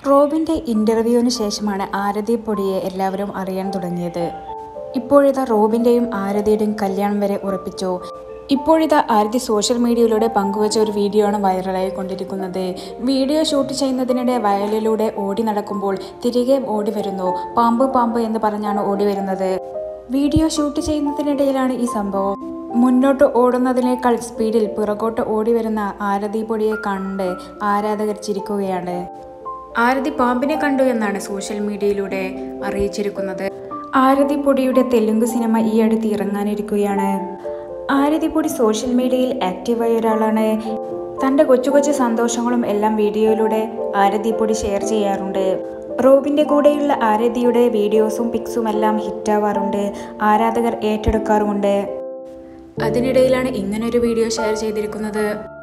റോബിൻ്റെ ഇൻ്റർവ്യൂവിന് ശേഷമാണ് ആരതി പൊടിയെ എല്ലാവരും അറിയാൻ തുടങ്ങിയത് ഇപ്പോഴിതാ റോബിൻ്റെയും ആരതിയുടെയും കല്യാണം വരെ ഉറപ്പിച്ചു ഇപ്പോഴിതാ ആരതി സോഷ്യൽ മീഡിയയിലൂടെ പങ്കുവച്ച ഒരു വീഡിയോ ആണ് വൈറലായി കൊണ്ടിരിക്കുന്നത് വീഡിയോ ഷൂട്ട് ചെയ്യുന്നതിനിടെ വയലിലൂടെ ഓടി നടക്കുമ്പോൾ തിരികെ ഓടി വരുന്നു പാമ്പ് പാമ്പ് എന്ന് പറഞ്ഞാണ് ഓടി വരുന്നത് വീഡിയോ ഷൂട്ട് ചെയ്യുന്നതിനിടയിലാണ് ഈ സംഭവം മുന്നോട്ട് ഓടുന്നതിനേക്കാൾ സ്പീഡിൽ പിറകോട്ട് ഓടി വരുന്ന ആരതി പൊടിയെ കണ്ട് ആരാധകർ ചിരിക്കുകയാണ് ആരതി പാമ്പിനെ കണ്ടു എന്നാണ് സോഷ്യൽ മീഡിയയിലൂടെ അറിയിച്ചിരിക്കുന്നത് ആരതി പൊടിയുടെ തെലുങ്ക് സിനിമ ഈ അടുത്ത് ഇറങ്ങാനിരിക്കുകയാണ് ആരതി പൊടി സോഷ്യൽ മീഡിയയിൽ ആക്റ്റീവായ ഒരാളാണ് തൻ്റെ കൊച്ചു കൊച്ചു സന്തോഷങ്ങളും എല്ലാം വീഡിയോയിലൂടെ ആരതി പൊടി ഷെയർ ചെയ്യാറുണ്ട് റോബിൻ്റെ കൂടെയുള്ള ആരതിയുടെ വീഡിയോസും പിക്സും എല്ലാം ഹിറ്റാവാറുണ്ട് ആരാധകർ ഏറ്റെടുക്കാറുമുണ്ട് അതിനിടയിലാണ് ഇങ്ങനൊരു വീഡിയോ ഷെയർ ചെയ്തിരിക്കുന്നത്